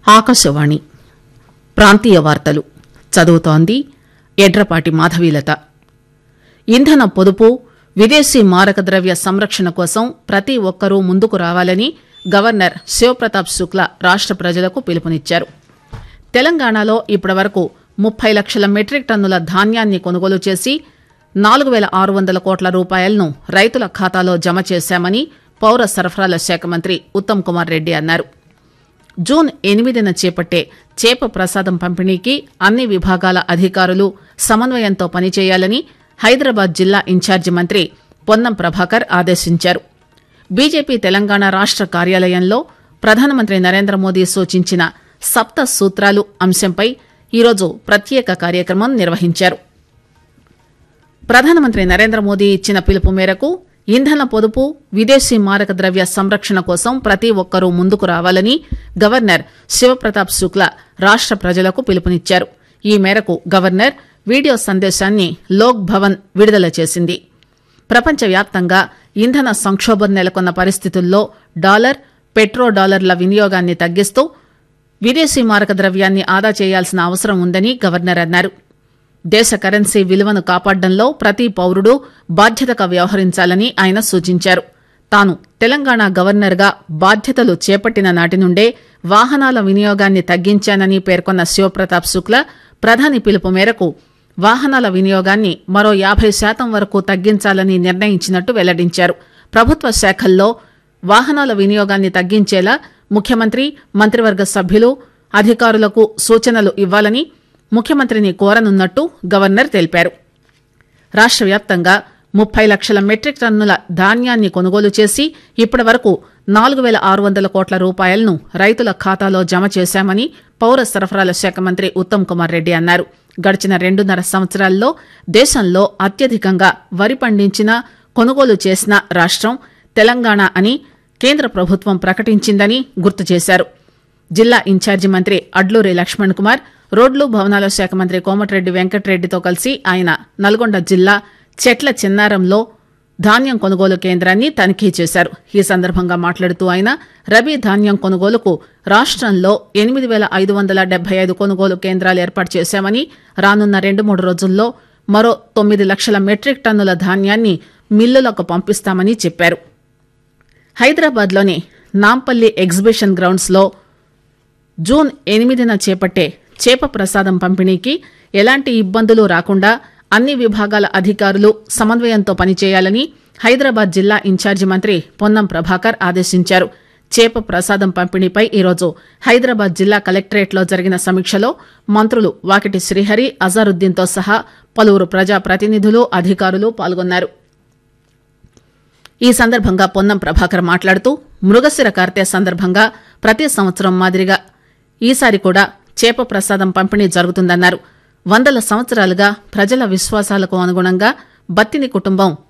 ఆకాశవాణి ప్రాంతీయ వార్తలు చదువుతోంది ఎడ్రపాటి మాధవీలత ఇంధన పొదుపు విదేశీ మారక ద్రవ్య సంరక్షణ కోసం ప్రతి ఒక్కరూ ముందుకు రావాలని గవర్నర్ శివప్రతాప్ శుక్లా రాష్ట ప్రజలకు పిలుపునిచ్చారు తెలంగాణలో ఇప్పటివరకు ముప్పై లక్షల మెట్రిక్ టన్నుల ధాన్యాన్ని కొనుగోలు చేసి నాలుగు పేల ఆరు వందల కోట్ల రూపాయలను రైతుల ఖాతాలో జమ చేశామని పౌర సరఫరాల శాఖ మంత్రి ఉత్తమ్ కుమార్ రెడ్డి అన్నారు జూన్ ఎనిమిదిన చేపట్టే చేప ప్రసాదం పంపిణీకి అన్ని విభాగాల అధికారులు సమన్వయంతో పనిచేయాలని హైదరాబాద్ జిల్లా ఇన్ఛార్జి మంత్రి పొన్నం ప్రభాకర్ ఆదేశించారు బీజేపీ తెలంగాణ రాష్ట కార్యాలయంలో ప్రధానమంత్రి నరేంద్ర మోదీ సూచించిన సప్త సూత్రాలు అంశంపై ఈరోజు ప్రత్యేక కార్యక్రమం నిర్వహించారు ప్రధానమంత్రి నరేంద్ర మోదీ ఇచ్చిన పిలుపు మేరకు ఇంధన పొదుపు విదేశీ మారక ద్రవ్య సంరక్షణ కోసం ప్రతి ఒక్కరూ ముందుకు రావాలని గవర్నర్ శివప్రతాప్ శుక్లా రాష్ట ప్రజలకు పిలుపునిచ్చారు ఈ మేరకు గవర్నర్ వీడియో సందేశాన్ని లోక్ భవన్ విడుదల చేసింది ప్రపంచవ్యాప్తంగా ఇంధన సంక్షోభం నెలకొన్న పరిస్థితుల్లో డాలర్ పెట్రో డాలర్ల వినియోగాన్ని తగ్గిస్తూ విదేశీ మారక ద్రవ్యాన్ని ఆదా చేయాల్సిన అవసరం ఉందని గవర్నర్ అన్నారు దేశ కరెన్సీ విలువను కాపాడడంలో ప్రతి పౌరుడు బాధ్యతగా వ్యవహరించాలని ఆయన సూచించారు తాను తెలంగాణ గవర్నర్గా బాధ్యతలు చేపట్టిన నాటి నుండే వాహనాల వినియోగాన్ని తగ్గించానని పేర్కొన్న శివప్రతాప్ శుక్లా ప్రధాని పిలుపు మేరకు వాహనాల వినియోగాన్ని మరో యాభై శాతం వరకు తగ్గించాలని నిర్ణయించినట్టు వెల్లడించారు ప్రభుత్వ శాఖల్లో వాహనాల వినియోగాన్ని తగ్గించేలా ముఖ్యమంత్రి మంత్రివర్గ సభ్యులు అధికారులకు సూచనలు ఇవ్వాలని ముఖ్యమంత్రిని కోరనున్నట్టు గవర్నర్ తెలిపారు రాష్ట వ్యాప్తంగా ముప్పై లక్షల మెట్రిక్ టన్నుల ధాన్యాన్ని కొనుగోలు చేసి ఇప్పటి వరకు నాలుగు పేల ఆరు వందల కోట్ల రూపాయలను రైతుల ఖాతాలో జమ చేశామని పౌర సరఫరాల శాఖ మంత్రి ఉత్తమ్ కుమార్ రెడ్డి అన్నారు గడిచిన రెండున్నర సంవత్సరాల్లో దేశంలో అత్యధికంగా వరి పండించిన కొనుగోలు చేసిన రాష్టం తెలంగాణ అని కేంద్ర ప్రభుత్వం ప్రకటించిందని గుర్తు చేశారు జిల్లా ఇన్ఛార్జి మంత్రి అడ్లూరి లక్ష్మణ్ కుమార్ రోడ్లు భవనాల శాఖ మంత్రి కోమటిరెడ్డి వెంకటరెడ్డితో కలిసి ఆయన నల్గొండ జిల్లా చెట్ల చిన్నారంలో ధాన్యం కొనుగోలు కేంద్రాన్ని తనిఖీ చేశారు ఈ సందర్భంగా మాట్లాడుతూ ఆయన రబీ ధాన్యం కొనుగోలుకు రాష్టంలో ఎనిమిది పేల ఐదు వందల డెబ్బై ఐదు కొనుగోలు కేంద్రాలు ఏర్పాటు చేశామని రానున్న రెండు మూడు రోజుల్లో మరో తొమ్మిది లక్షల మెట్రిక్ టన్నుల ధాన్యాన్ని మిల్లులకు పంపిస్తామని చెప్పారు హైదరాబాద్లోని నాంపల్లి ఎగ్జిబిషన్ గ్రౌండ్స్లో జూన్ ఎనిమిదిన చేపట్టే చేప ప్రసాదం పంపిణీకి ఎలాంటి ఇబ్బందులు రాకుండా అన్ని విభాగాల అధికారులు సమన్వయంతో పనిచేయాలని హైదరాబాద్ జిల్లా ఇన్ఛార్జి మంత్రి పొన్నం ప్రభాకర్ ఆదేశించారు చేప ప్రసాదం పంపిణీపై ఈరోజు హైదరాబాద్ జిల్లా కలెక్టరేట్లో జరిగిన సమీక్షలో మంత్రులు వాకిటి శ్రీహరి అజారుద్దీన్తో సహా పలువురు ప్రజాప్రతినిధులు అధికారులు పాల్గొన్నారు ఈ సందర్భంగా పొన్నం ప్రభాకర్ మాట్లాడుతూ మృగశిర కార్తె సందర్భంగా ప్రతి సంవత్సరం మాదిరిగా ఈసారి కూడా చేప ప్రసాదం పంపిణీ జరుగుతుందన్నారు వందల సంవత్సరాలుగా ప్రజల విశ్వాసాలకు అనుగుణంగా బత్తిని కుటుంబం